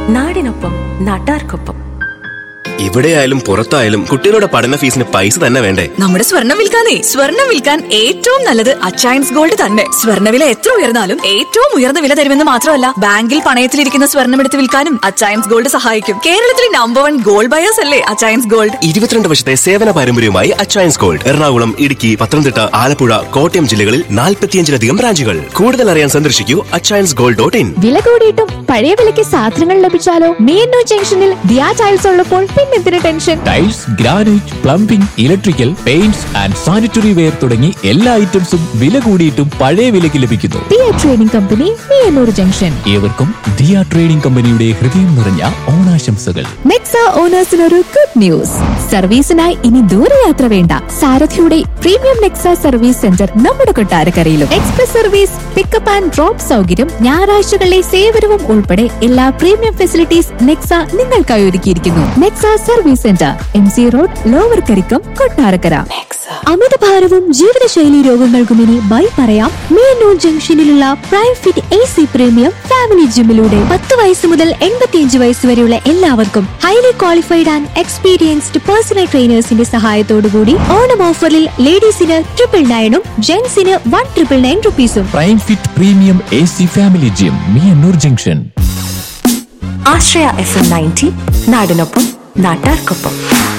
നാടിനൊപ്പം നാട്ടാർക്കൊപ്പം ഇവിടെയായാലും പുറത്തായാലും കുട്ടികളുടെ പഠന ഫീസിന് പൈസ തന്നെ വേണ്ടേ നമ്മുടെ സ്വർണം വിൽക്കാനേ സ്വർണം വിൽക്കാൻ ഏറ്റവും നല്ലത് അച്ചയൻസ് ഗോൾഡ് തന്നെ സ്വർണ്ണവില എത്ര ഉയർന്നാലും ഏറ്റവും ഉയർന്ന വില തരുമെന്ന് മാത്രമല്ല ബാങ്കിൽ പണയത്തിലിരിക്കുന്ന സ്വർണം എടുത്ത് വിൽക്കാനും അച്ചയൻസ് ഗോൾഡ് സഹായിക്കും കേരളത്തിലെ നമ്പർ വൺ ഗോൾഡ് ബയേഴ്സ് അല്ലേ അച്ചയൻസ് ഗോൾഡ് ഇരുപത്തിരണ്ട് വർഷത്തെ സേവന പാരമ്പര്യവുമായി അച്ചയൻസ് ഗോൾഡ് എറണാകുളം ഇടുക്കി പത്തനംതിട്ട ആലപ്പുഴ കോട്ടയം ജില്ലകളിൽ നാൽപ്പത്തിയഞ്ചിലധികം ബ്രാഞ്ചുകൾ കൂടുതൽ അറിയാൻ സന്ദർശിക്കൂ അച്ചയൻസ് ഗോൾഡ് ഡോട്ട് ഇൻ വില കൂടിയിട്ടും പഴയ വിലയ്ക്ക് സാധനങ്ങൾ ലഭിച്ചാലോ മീനു ജംഗ്ഷനിൽ ദിയാ ടൈൽസ് ഉള്ളപ്പോൾ പിന്നെന്തിന് tension tiles granite plumbing electrical paints and sanitary ware തുടങ്ങി എല്ലാ ഐറ്റംസും വില കൂടിയിട്ടും പഴയ വിലയ്ക്ക് ലഭിക്കുന്നു Diya trading company Meeyannoor junction ഏവർക്കും ദിയ ട്രേഡിംഗ് കമ്പനിയുടെ ഹൃദയം നിറഞ്ഞ ഓണാശംസകൾ നെക്സ ഓണേഴ്സിനൊരു ഗുഡ് ന്യൂസ് സർവീസിനായി ഇനി ദൂരയാത്ര വേണ്ട സാരഥിയുടെ പ്രീമിയം നെക്സ സർവീസ് സെന്റർ നമ്മുടെ കൊട്ടാരക്കരയിലും express service pickup and drop സൗകര്യം ഞായറാഴ്ചകളിലെ സേവനവും ഉൾപ്പെടെ എല്ലാ പ്രീമിയം ഫെസിലിറ്റീസ് നെക്സ നിങ്ങൾക്കായി ഒരുക്കിയിരിക്കുന്നു Nexa service centre M C road lower Karikkam Kottarakkara അമിതഭാരവും ജീവിതശൈലി രോഗങ്ങൾക്കും ഇനി ബൈ പറയാം മേനൂർ ജംഗ്ഷനിലുള്ള prime fit A C premium family ജിമ്മിലൂടെ പത്ത് വയസ്സ് മുതൽ എൺപത്തിയഞ്ച് വയസ്സ് വരെയുള്ള എല്ലാവർക്കും highly qualified and experienced personnel ട്രെയിനേഴ്സിന്റെ സഹായത്തോടുകൂടി ഓണം ഓഫറിൽ ലേഡീസിന് ട്രിപ്പിൾ നയനും ജെന്റ്സിന് വൺ ട്രിപ്പിൾ നയൻ റുപ്പീസും prime fit premium A C family gym Meeyannoor junction Ashraya F M ninety നാടിനൊപ്പം നാട്ടാർക്കൊപ്പം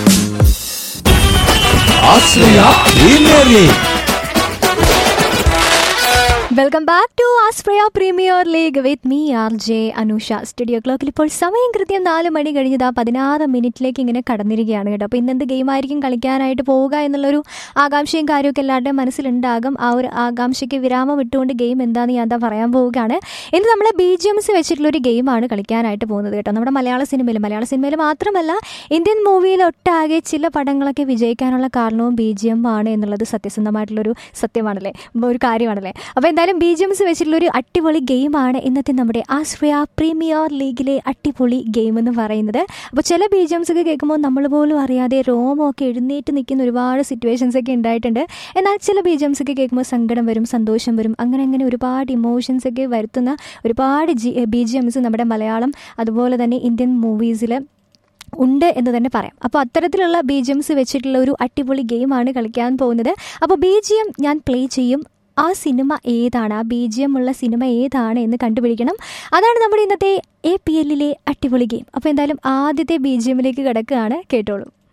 welcome back to ആസ്പ്രയ premier league with me R J Anusha studio ക്ലോക്കിൽ ഇപ്പോൾ സമയം കൃത്യം നാല് മണി കഴിഞ്ഞത് ആ പതിനാറ് മിനിറ്റിലേക്ക് ഇങ്ങനെ കടന്നിരിക്കുകയാണ് കേട്ടോ അപ്പോൾ ഇന്നെന്ത് ഗെയിമായിരിക്കും കളിക്കാനായിട്ട് പോവുക എന്നുള്ളൊരു ആകാംക്ഷയും കാര്യമൊക്കെ എല്ലാവരുടെയും മനസ്സിലുണ്ടാകും ആ ഒരു ആകാംക്ഷയ്ക്ക് വിരാമം വിട്ടുകൊണ്ട് ഗെയിം എന്താണെന്ന് ഞാൻ എന്താ പറയാൻ പോവുകയാണ് ഇന്ന് നമ്മൾ ബി ജി എംസ് വെച്ചിട്ടുള്ള ഒരു ഗെയിമാണ് കളിക്കാനായിട്ട് പോകുന്നത് കേട്ടോ നമ്മുടെ മലയാള സിനിമയിൽ മലയാള സിനിമയിൽ മാത്രമല്ല ഇന്ത്യൻ മൂവിയിൽ ഒട്ടാകെ ചില പടങ്ങളൊക്കെ വിജയിക്കാനുള്ള കാരണവും ബി ജി എം ആണ് എന്നുള്ളത് സത്യസന്ധമായിട്ടുള്ളൊരു സത്യമാണല്ലേ ഒരു കാര്യമാണല്ലേ അപ്പോൾ എന്തായാലും ബി ജി എംസ് വെച്ചിട്ടുള്ള ഒരു അടിപൊളി ഗെയിമാണ് ഇന്നത്തെ നമ്മുടെ ആശ്രയ പ്രീമിയർ ലീഗിലെ അടിപൊളി ഗെയിം എന്ന് പറയുന്നത് അപ്പോൾ ചില ബി ജി എംസ് ഒക്കെ കേൾക്കുമ്പോൾ നമ്മൾ പോലും അറിയാതെ റോമൊക്കെ എഴുന്നേറ്റ് നിൽക്കുന്ന ഒരുപാട് സിറ്റുവേഷൻസ് ഒക്കെ ഉണ്ടായിട്ടുണ്ട് എന്നാൽ ചില ബി ജി എംസ് ഒക്കെ കേൾക്കുമ്പോൾ സങ്കടം വരും സന്തോഷം വരും അങ്ങനെ അങ്ങനെ ഒരുപാട് ഇമോഷൻസ് ഒക്കെ വരുത്തുന്ന ഒരുപാട് ജി ബി ജി എംസ് നമ്മുടെ മലയാളം അതുപോലെ തന്നെ ഇന്ത്യൻ മൂവീസിൽ ഉണ്ട് എന്ന് തന്നെ പറയാം അപ്പോൾ അത്തരത്തിലുള്ള ബി ജി എംസ് വെച്ചിട്ടുള്ള ഒരു അടിപൊളി ഗെയിമാണ് കളിക്കാൻ പോകുന്നത് അപ്പോൾ ബി ജി എം ഞാൻ പ്ലേ ചെയ്യും ആ സിനിമ ഏതാണ് ആ ബി ജി എം ഉള്ള സിനിമ ഏതാണ് എന്ന് കണ്ടുപിടിക്കണം അതാണ് നമ്മുടെ ഇന്നത്തെ എ പി എല്ലിലെ അടിപൊളി ഗെയിം അപ്പോൾ എന്തായാലും ആദ്യത്തെ ബി ജി എമ്മിലേക്ക് കിടക്കുകയാണ് കേട്ടോളൂ